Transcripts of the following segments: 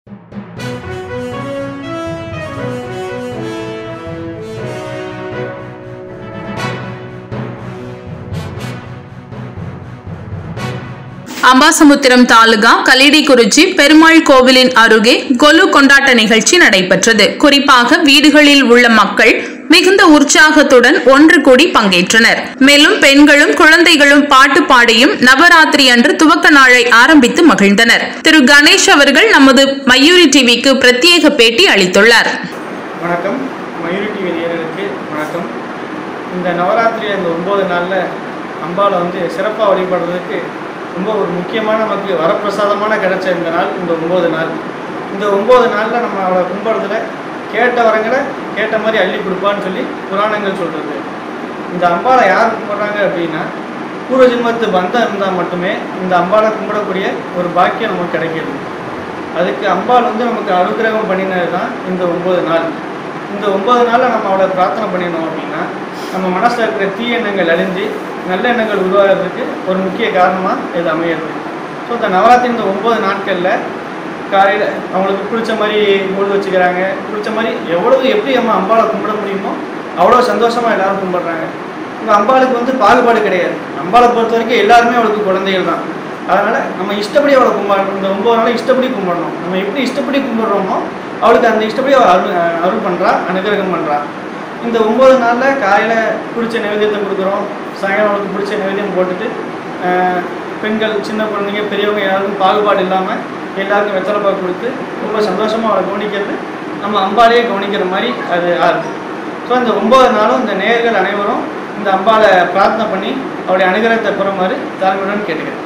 அம்பாசமுத்திரம் தாலுகா கலிடிக்குறிச்சி பெருமாள் கோவிலின் அருகே கொலு கொண்டாட்ட நிகழ்ச்சி நடைபெற்றது குறிப்பாக வீடுகளில் உள்ள மக்கள் மிகுந்த உற்சாகத்துடன் ஒன்று கூடி பங்கேற்றனர் மேலும் பெண்களும் குழந்தைகளும் பாட்டு பாடியும் நவராத்திரி அன்று துவக்க நாளை ஆரம்பித்து மகிழ்ந்தனர் திரு கணேஷ் அவர்கள் நமது மயூரி டிவிக்கு பிரத்யேக பேட்டி அளித்துள்ளார் வணக்கம் மயூரி டிவி நேயர்களுக்கு வணக்கம் இந்த நவராத்திரி அந்த ஒம்பது நாளில் அம்பாவை வந்து சிறப்பாக வழிபடுறதுக்கு ரொம்ப ஒரு முக்கியமான நமக்கு வரப்பிரசாதமான கிடைச்ச இந்த நாள் இந்த ஒம்பது நாள் இந்த ஒம்பது நாளில் நம்ம அவளை கும்பிட்றதுல கேட்ட வரங்களை கேட்ட மாதிரி அள்ளி கொடுப்பான்னு சொல்லி புராணங்கள் சொல்கிறது இந்த அம்பாவை யார் கும்பிட்றாங்க அப்படின்னா பூர்வ ஜென்மத்து பந்தம் இருந்தால் மட்டுமே இந்த அம்பாவை கும்பிடக்கூடிய ஒரு பாக்கியம் நமக்கு கிடைக்கிது அதுக்கு அம்பாள் வந்து நமக்கு அனுகிரகம் பண்ணினது தான் இந்த ஒம்பது நாள் இந்த ஒம்பது நாளில் நம்ம அவளை பிரார்த்தனை பண்ணினோம் அப்படின்னா நம்ம மனசில் இருக்கிற தீய எண்ணங்கள் அழிஞ்சு நல்ல எண்ணங்கள் உருவாகிறதுக்கு ஒரு முக்கிய காரணமாக இது அமையிறது ஸோ இந்த நவராத்திரி இந்த ஒம்பது நாட்களில் காலையில் அவங்களுக்கு பிடிச்ச மாதிரி மூடு வச்சுக்கிறாங்க பிடிச்ச மாதிரி எவ்வளவு எப்படி நம்ம அம்பாளை கும்பிட முடியுமோ அவ்வளோ சந்தோஷமாக எல்லாரும் கும்பிட்றாங்க இந்த அம்பாளுக்கு வந்து பாகுபாடு கிடையாது அம்பாளை பொறுத்த வரைக்கும் எல்லாருமே அவளுக்கு குழந்தைகள் தான் அதனால் நம்ம இஷ்டப்படி அவளை கும்பிடணும் இந்த ஒம்பது நாள் இஷ்டப்படி கும்பிடணும் நம்ம எப்படி இஷ்டப்படி கும்பிட்றோமோ அவளுக்கு அந்த இஷ்டப்படி அவள் அருள் அருள் பண்ணுறா அனுகிரகம் பண்ணுறா இந்த ஒம்பது நாளில் காலையில் பிடிச்ச நைவேத்தியத்தை கொடுக்குறோம் சாயங்காலம் அவளுக்கு பிடிச்ச நைவேத்தியம் போட்டுட்டு ஆஹ், பெண்கள் சின்ன குழந்தைங்க பெரியவங்க யாருக்கும் பாகுபாடு இல்லாமல் எல்லாருக்கும் வெத்தலை பாக்கு கொடுத்து ரொம்ப சந்தோஷமாக அவளை கவனிக்கிறது நம்ம அம்பாலேயே கவனிக்கிற மாதிரி அது ஆகுது ஸோ இந்த ஒம்பது நாளும் இந்த நேயர்கள் அனைவரும் இந்த அம்பாவை பிரார்த்தனை பண்ணி அவருடைய அனுகிரகத்தை பெறுமாறு தாழ்மையுடன் கேட்டுக்கிறேன்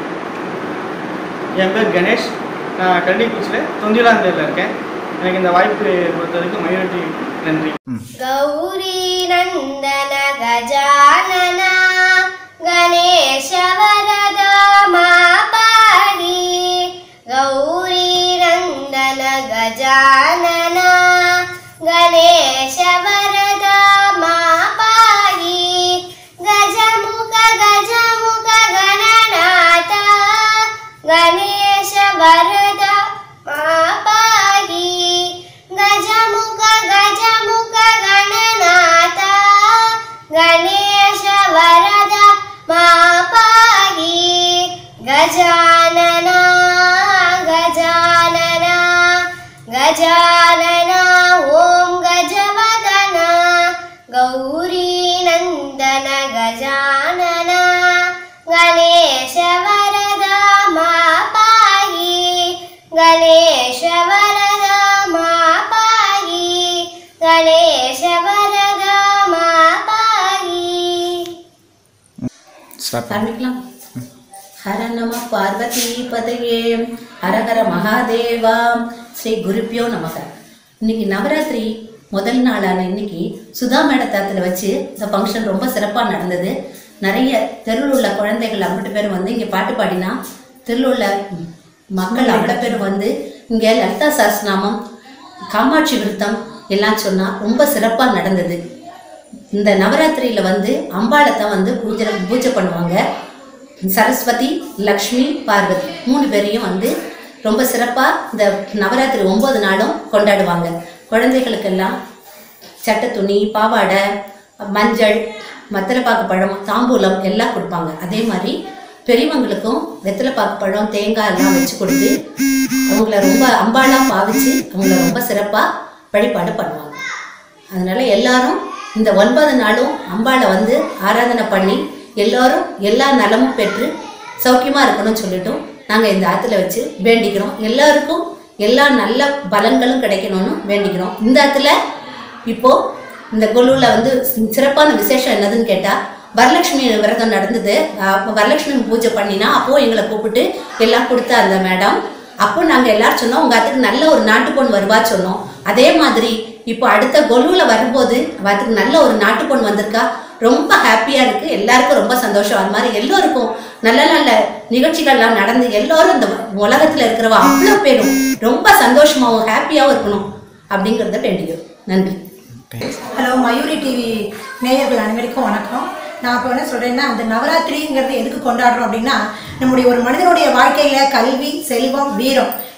என் பேர் கணேஷ் நான் கள்ளிக்குச்சியில் தொந்திலாந்தேரில் இருக்கேன் எனக்கு இந்த வாய்ப்பு கொடுத்ததுக்கு மயூரட்டி நன்றி गौरी नन्दन गजानन गणेश वरदा मा पाहि गौरी नन्दन गजानन गणेश वरदा मा पाहि गजमुख गजमुख गणनाथ गणेश वरदा मा पाहि गजमुख गजमुख गणनाथ गणेश वरद मा पाहि गजानन गजानन गजानन ॐ गजवदन गौरीनन्दन गजानन गणेश वरद मा पाहि गणेश वरद मा पाहि गणेश वरद मा पाहि ஆரம்பிக்கலாம் ஹர நம பார்வதி பதையே ஹரஹர மகாதேவா ஸ்ரீ குருப்பியோ நமக இன்னைக்கு நவராத்திரி முதல் நாளான இன்னைக்கு சுதா மேடத்தாத்துல வச்சு இந்த ஃபங்க்ஷன் ரொம்ப சிறப்பாக நடந்தது நிறைய தெருவில் உள்ள குழந்தைகள் அம்பிட்டு பேர் வந்து இங்கே பாட்டு பாடினா தெருவில் உள்ள மக்கள் அவ்வளோ பேர் வந்து இங்கே லலிதா சாஸ்திரநாமம் காமாட்சி விருத்தம் எல்லாம் சொன்னால் ரொம்ப சிறப்பாக நடந்தது இந்த நவராத்திரியில வந்து அம்பாளை தான் வந்து பூஜை பூஜை பண்ணுவாங்க சரஸ்வதி லக்ஷ்மி பார்வதி மூணு பேரையும் வந்து ரொம்ப சிறப்பாக இந்த நவராத்திரி ஒம்பது நாளும் கொண்டாடுவாங்க குழந்தைகளுக்கெல்லாம் சட்டை துணி பாவாடை மஞ்சள் மத்தலைப்பாக்கு பழம் தாம்பூலம் எல்லாம் கொடுப்பாங்க அதே மாதிரி பெரியவங்களுக்கும் வெத்தலைப்பாக்கு பழம் தேங்காய் எல்லாம் வச்சு கொடுத்து அவங்கள ரொம்ப அம்பாளா பாவிச்சு அவங்கள ரொம்ப சிறப்பாக வழிபாடு பண்ணுவாங்க அதனால எல்லாரும் இந்த ஒன்பது நாளும் அம்பாளை வந்து ஆராதனை பண்ணி எல்லாரும் எல்லா நலமும் பெற்று சௌக்கியமா இருக்கணும்னு சொல்லிட்டும் நாங்க இந்த ஆத்துல வச்சு வேண்டிக்கிறோம் எல்லாருக்கும் எல்லா நல்ல பலன்களும் கிடைக்கணும்னு வேண்டிக்கிறோம் இந்த ஆத்துல இப்போ இந்த கொலுவில் வந்து சிறப்பான விசேஷம் என்னதுன்னு கேட்டா வரலட்சுமி விரதம் நடந்தது அப்போ வரலட்சுமி பூஜை பண்ணினா அப்போ எங்களை கூப்பிட்டு எல்லாம் கொடுத்தா அந்த மேடம் அப்போ நாங்க எல்லாரும் சொன்னோம் உங்க அத்துக்கு நல்ல ஒரு நாட்டு பொண்ணு வருவா சொன்னோம் அதே மாதிரி இப்போ அடுத்த கொலுவில் வரும்போது அதுக்கு நல்ல ஒரு நாட்டு பொண்ணு வந்திருக்கா ரொம்ப ஹாப்பியா இருக்கு எல்லாருக்கும் ரொம்ப சந்தோஷம் அது மாதிரி எல்லோருக்கும் நல்ல நல்ல நிகழ்ச்சிகள்லாம் நடந்து எல்லாரும் இந்த உலகத்துல இருக்கிறவ அவ்வளோ பேரும் ரொம்ப சந்தோஷமாவும் ஹாப்பியாவும் இருக்கணும் அப்படிங்கிறத வேண்டிக்கிறோம் நன்றி ஹலோ மயூரி டிவி நேயர்கள் அனைவருக்கும் வணக்கம் நான் இப்போ என்ன சொல்கிறேன்னா அந்த நவராத்திரிங்கிறது எதுக்கு கொண்டாடுறோம் அப்படின்னா நம்முடைய ஒரு மனிதனுடைய வாழ்க்கையில் கல்வி செல்வம் வீரம்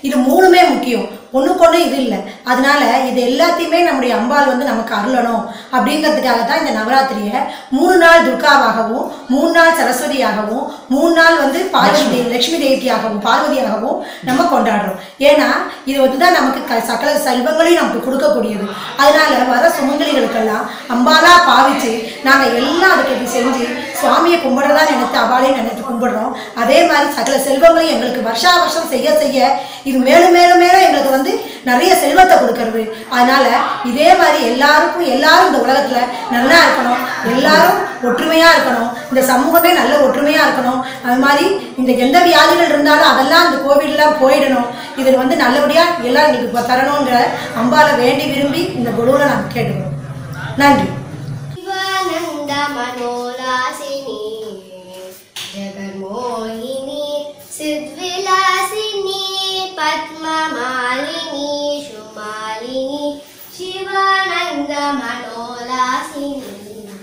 இது மூணுமே முக்கியம் ஒன்றுக்கொன்று இது இல்லை அதனால இது எல்லாத்தையுமே நம்முடைய அம்பாள் வந்து நமக்கு அருளணும் அப்படிங்கிறதுக்காக தான் இந்த நவராத்திரியை மூணு நாள் துர்காவாகவும் மூணு நாள் சரஸ்வதியாகவும் மூணு நாள் வந்து பார்வதி தேவி லட்சுமி தேவியாகவும் பார்வதியாகவும் நம்ம கொண்டாடுறோம் ஏன்னா இது வந்து தான் நமக்கு க சகல செல்வங்களையும் நமக்கு கொடுக்கக்கூடியது அதனால வர சுமங்கலிகளுக்கெல்லாம் அம்பாலா பாவிச்சு நாங்கள் எல்லாம் அதுக்கு இது செஞ்சு சுவாமியை கும்பிடுறதா நினைத்து அவாளையும் நினைத்து கும்பிடுறோம் அதே மாதிரி சகல செல்வங்களையும் எங்களுக்கு வருஷா வருஷம் செய்ய செய்ய இது மேலும் மேலும் மேலும் எங்களுக்கு வந்து நிறைய செல்வத்தை கொடுக்கறது அதனால இதே மாதிரி எல்லாருக்கும் எல்லாரும் இந்த உலகத்துல நல்லா இருக்கணும் எல்லாரும் ஒற்றுமையா இருக்கணும் இந்த சமூகமே நல்ல ஒற்றுமையா இருக்கணும் அது மாதிரி இந்த எந்த வியாதிகள் இருந்தாலும் அதெல்லாம் இந்த கோவில்லாம் போயிடணும் இது வந்து நல்லபடியா எல்லாம் எங்களுக்கு இப்ப தரணுங்கிற அம்பால வேண்டி விரும்பி இந்த குழுவில் நாங்கள் கேட்டுக்கிறோம் நன்றி शिवानन्द मनोलासिनी जगन्मोहिनी सिद्विलासिनी पद्ममालिनी शुमालिनी शिवानन्द मनोलासिनी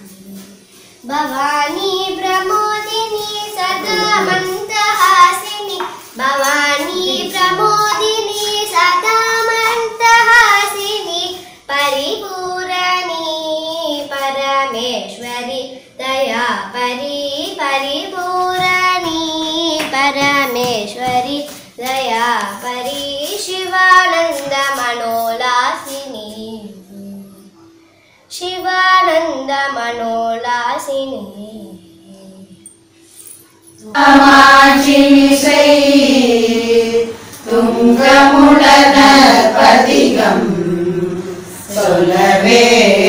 भवानी प्रमोदिनी सदा मन्तहासिनी भवानी प्रमोदिनी सदा मन्तहासिनी परिपूरणी परमेश्वरि दया परि परिपूरणी परमेश्वरि दया परि शिवानन्द मनोलासिनी शिवानन्द मनोलासिनी காமாட்சிமிசை துங்கமுடன பதிகம் சொல்லவே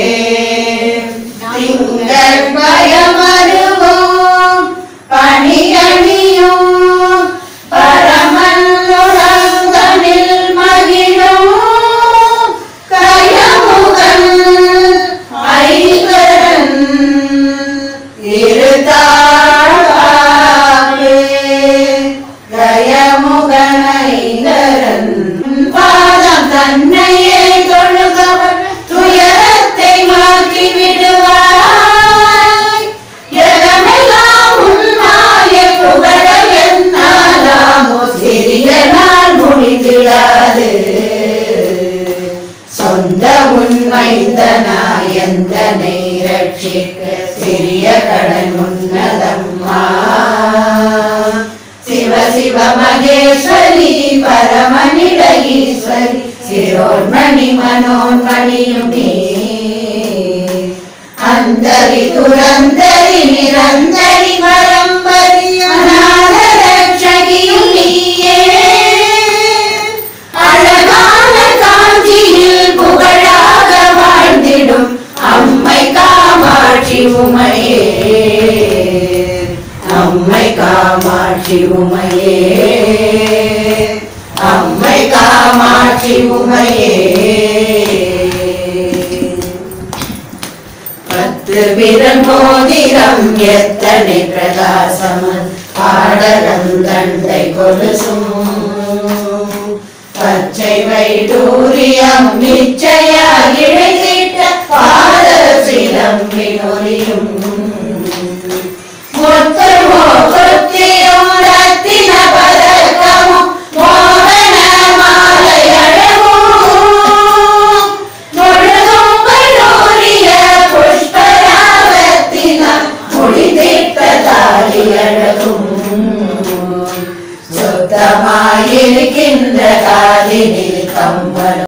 திங்கள் பயமருவோம் பணியணியும் பரமன்னுடங்கனில் மகிழும் கயமுகன் ஐவரன் இருத்தாழ்வாரே கயமுகனைந்தரன் பாதம் தன்னையே தொழுகவர் துயரத்தை மாற்றி விடுவாய் ஜகமெல்லாம் உன்னாய புகழ என்னாலாமோ சிறிய நாள் முடிந்திடாது சொந்த உண்மைந்தனாய் எந்தனை ரட்சிக்க சிறிய கடன் உன்னதம்மா சிவ சிவ மகேஸ்வரி பரமனிட ஈஸ்வரி சிரோன்மணி மனோன்மணியும் நீ அந்தரி துரந்தரி நிரந்தரி மரம்பரி அநாத ரட்சகியும் நீயே அழகான காஞ்சியில் புகழாக வாழ்ந்திடும் அம்மை காமாட்சி உமையே அம்மை காமாட்சி உமையே அம்மை காமாட்சி உமையே பத்து விரல் மோதிரம் எத்தனை பிரகாசம் பாடலம் தண்டை கொலுசும் பச்சை வைடூரியம் நிச்சயாக இழைத்திட்ட பாத சிலம்பினொலியும் முத்தமோ கொத்தியும் ரத்தின பதக்கமும் மோகன மாலை அழகும் முழுதும் வைடூரிய புஷ்பராகத்தினால் முடித்திட்ட தாலி அழகும் சுத்தமாயிருக்கின்ற காலினில் கம்பனும்